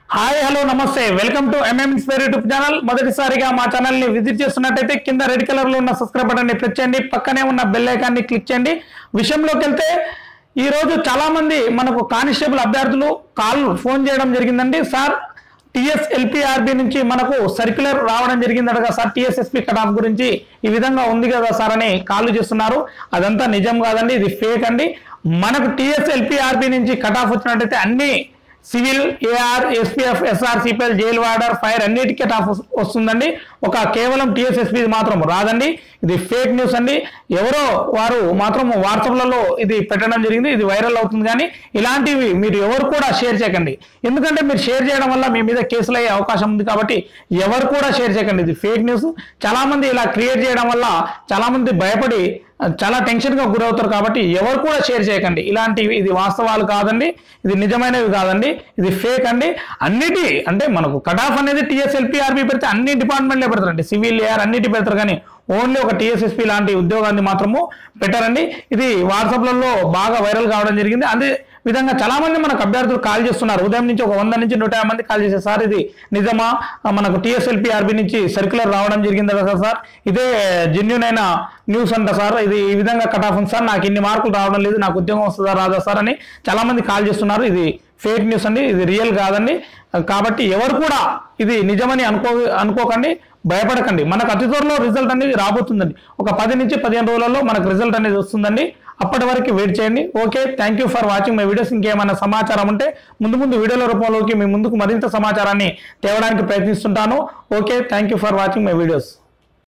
hi hello నమస్తే welcome to MM spare YouTube channel మొదటిసారిగా మా ఛానల్ ని విజిట్ చేస్తున్నట్టయితే కింద రెడ్ కలర్ లో ఉన్న సబ్స్క్రైబ్ బటన్ ని ప్రెస్ చేయండి పక్కనే ఉన్న బెల్ ఐకాన్ ని క్లిక్ చేయండి విషయంలోకి వెళ్తే ఈ రోజు చాలా మంది మనకు కానిస్టేబుల్ అభ్యర్థులు కాల్ ఫోన్ చేయడం జరిగిందండి సార్ టిఎస్ ఎల్పిఆర్బి నుంచి మనకు సర్క్యులర్ రావడం జరిగిందట కదా సార్ టిఎస్ఎస్పి కట్ ఆఫ్ గురించి ఈ విధంగా ఉంది కదా సార్ అని కాల్ చేస్తున్నారు అదంతా నిజం కాదండి ఇది ఫేక్ అండి మనకు టిఎస్ ఎల్పిఆర్బి నుంచి కట్ ఆఫ్ వచ్చినట్టయితే అన్ని civil AR SPF SR CPL jail warder fire అన్నిటికీ టాప్ వస్తుందండి ఒక కేవలం టిఎస్ఎస్పి మాత్రం రాదండి ఇది ఫేక్ న్యూస్ అండి ఎవరో వారు మాత్రం వాట్సాప్లలో ఇది పెట్టడం జరిగింది ఇది వైరల్ అవుతుంది కానీ ఇలాంటివి మీరు ఎవరు కూడా షేర్ చేయకండి ఎందుకంటే మీరు షేర్ చేయడం వల్ల మీ మీద కేసులు అయ్యే అవకాశం ఉంది కాబట్టి ఎవరు కూడా షేర్ చేయకండి ఇది ఫేక్ న్యూస్ చాలా మంది ఇలా క్రియేట్ చేయడం వల్ల చాలా మంది భయపడి చాలా టెన్షన్ గా గురవుతారు కాబట్టి ఎవరు కూడా షేర్ చేయకండి ఇలాంటివి ఇది వాస్తవాలు కాదండి ఇది నిజమైనవి కాదండి ఇది ఫేక్ అండి అన్నిటి అంటే మనకు కట్ ఆఫ్ అనేది టీఎస్ఎల్పిఆర్బి పెడితే అన్ని డిపార్ట్మెంట్లే పెడతారండి సివిల్ ఏఆర్ అన్నిటి పెడతారు కానీ ఓన్లీ ఒక టీఎస్ఎస్పి లాంటి ఉద్యోగాన్ని మాత్రము పెట్టారండి ఇది వాట్సాప్లలో బాగా వైరల్ కావడం జరిగింది అదే విధంగా చాలా మంది మనకు అభ్యర్థులు కాల్ చేస్తున్నారు ఉదయం నుంచి ఒక వంద నుంచి నూట యాభై మంది కాల్ చేశారు సార్ ఇది నిజమా మనకు టీఎస్ఎల్పిఆర్బి నుంచి సర్క్యులర్ రావడం జరిగింది కదా సార్ ఇదే జెన్యున్ అయిన న్యూస్ అంట సార్ ఇది ఈ విధంగా కట్ ఆఫ్ ఉంది సార్ నాకు ఇన్ని మార్కులు రావడం లేదు నాకు ఉద్యోగం వస్తుందా రాదా సార్ అని చాలా మంది కాల్ చేస్తున్నారు ఇది ఫేక్ న్యూస్ అండి ఇది రియల్ కాదండి కాబట్టి ఎవరు కూడా ఇది నిజమని అనుకో అనుకోకండి భయపడకండి మనకు అతి త్వరలో రిజల్ట్ అనేది రాబోతుందండి ఒక పది నుంచి పదిహేను రోజులలో మనకు రిజల్ట్ అనేది వస్తుందండి అప్పటి వరకు వెయిట్ చేయండి okay thank you for watching my videos ఇంకేమైనా సమాచారం ఉంటే ముందు ముందు వీడియోల రూపంలోకి మీ ముందుకు మరింత సమాచారాన్ని తేవడానికి ప్రయత్నిస్తుంటాను okay thank you for watching my videos